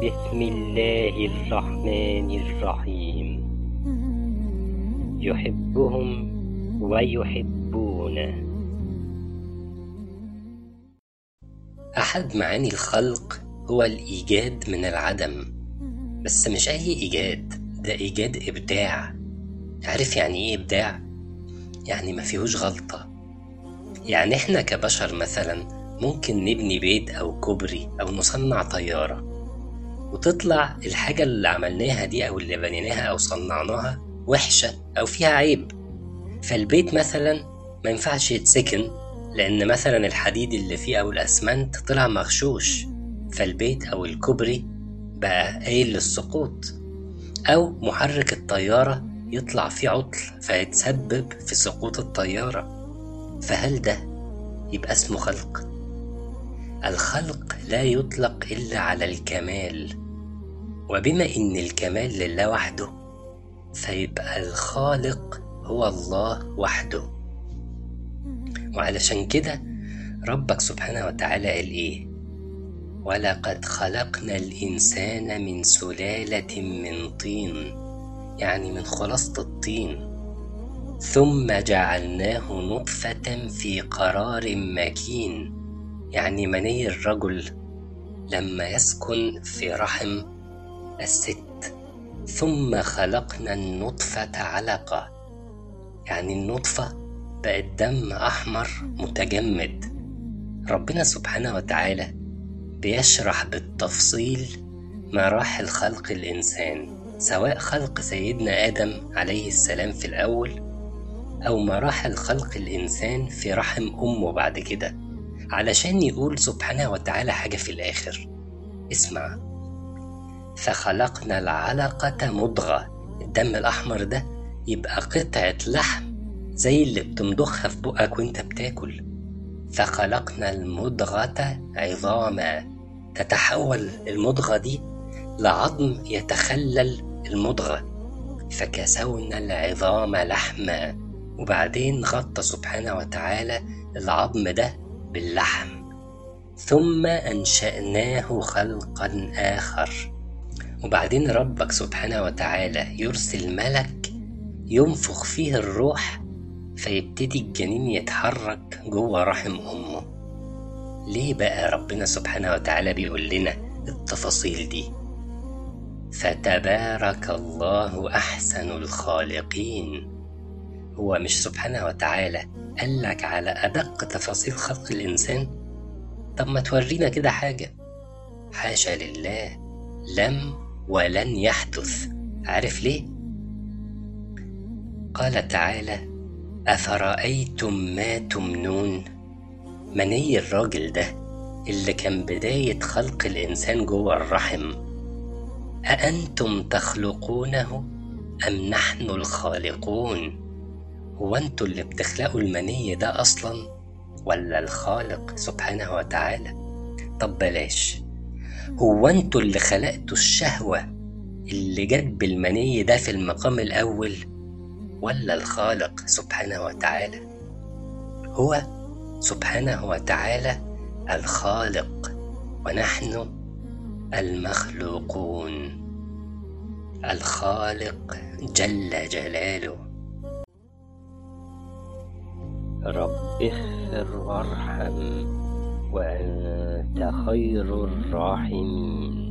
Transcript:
بسم الله الرحمن الرحيم يحبهم ويحبونه أحد معاني الخلق هو الإيجاد من العدم بس مش أي إيجاد ده إيجاد إبداع عارف يعني إيه إبداع؟ يعني ما فيهوش غلطة يعني إحنا كبشر مثلا ممكن نبني بيت أو كوبري أو نصنع طيارة وتطلع الحاجة اللي عملناها دي أو اللي بنيناها أو صنعناها وحشة أو فيها عيب فالبيت مثلا ما ينفعش يتسكن لأن مثلا الحديد اللي فيه أو الأسمنت طلع مغشوش فالبيت أو الكوبري بقى قايل للسقوط أو محرك الطيارة يطلع فيه عطل فيتسبب في سقوط الطيارة فهل ده يبقى اسمه خلق؟ الخلق لا يطلق إلا على الكمال وبما إن الكمال لله وحده فيبقى الخالق هو الله وحده وعلشان كده ربك سبحانه وتعالى قال إيه ولقد خلقنا الإنسان من سلالة من طين يعني من خلاصة الطين ثم جعلناه نطفة في قرار مكين يعني مني الرجل لما يسكن في رحم الست ثم خلقنا النطفة علقة يعني النطفة بقت دم أحمر متجمد ربنا سبحانه وتعالى بيشرح بالتفصيل مراحل خلق الإنسان سواء خلق سيدنا آدم عليه السلام في الأول أو مراحل خلق الإنسان في رحم أمه بعد كده علشان يقول سبحانه وتعالى حاجة في الآخر اسمع فخلقنا العلقة مضغة الدم الأحمر ده يبقى قطعة لحم زي اللي بتمضخها في بقك وانت بتاكل فخلقنا المضغة عظاما تتحول المضغة دي لعظم يتخلل المضغة فكسونا العظام لحما وبعدين غطى سبحانه وتعالى العظم ده باللحم ثم أنشأناه خلقا آخر وبعدين ربك سبحانه وتعالى يرسل ملك ينفخ فيه الروح فيبتدي الجنين يتحرك جوه رحم أمه ليه بقى ربنا سبحانه وتعالى بيقول لنا التفاصيل دي فتبارك الله أحسن الخالقين هو مش سبحانه وتعالى قالك على أدق تفاصيل خلق الإنسان طب ما تورينا كده حاجة حاشا لله لم ولن يحدث عارف ليه قال تعالى أفرأيتم ما تمنون مني الراجل ده اللي كان بداية خلق الإنسان جوه الرحم أأنتم تخلقونه أم نحن الخالقون هو أنتوا اللي بتخلقوا المني ده أصلا ولا الخالق سبحانه وتعالى طب بلاش هو أنتوا اللي خلقتوا الشهوة اللي جت بالمني ده في المقام الأول ولا الخالق سبحانه وتعالى هو سبحانه وتعالى الخالق ونحن المخلوقون الخالق جل جلاله رب اغفر وارحم وأنت خير الراحمين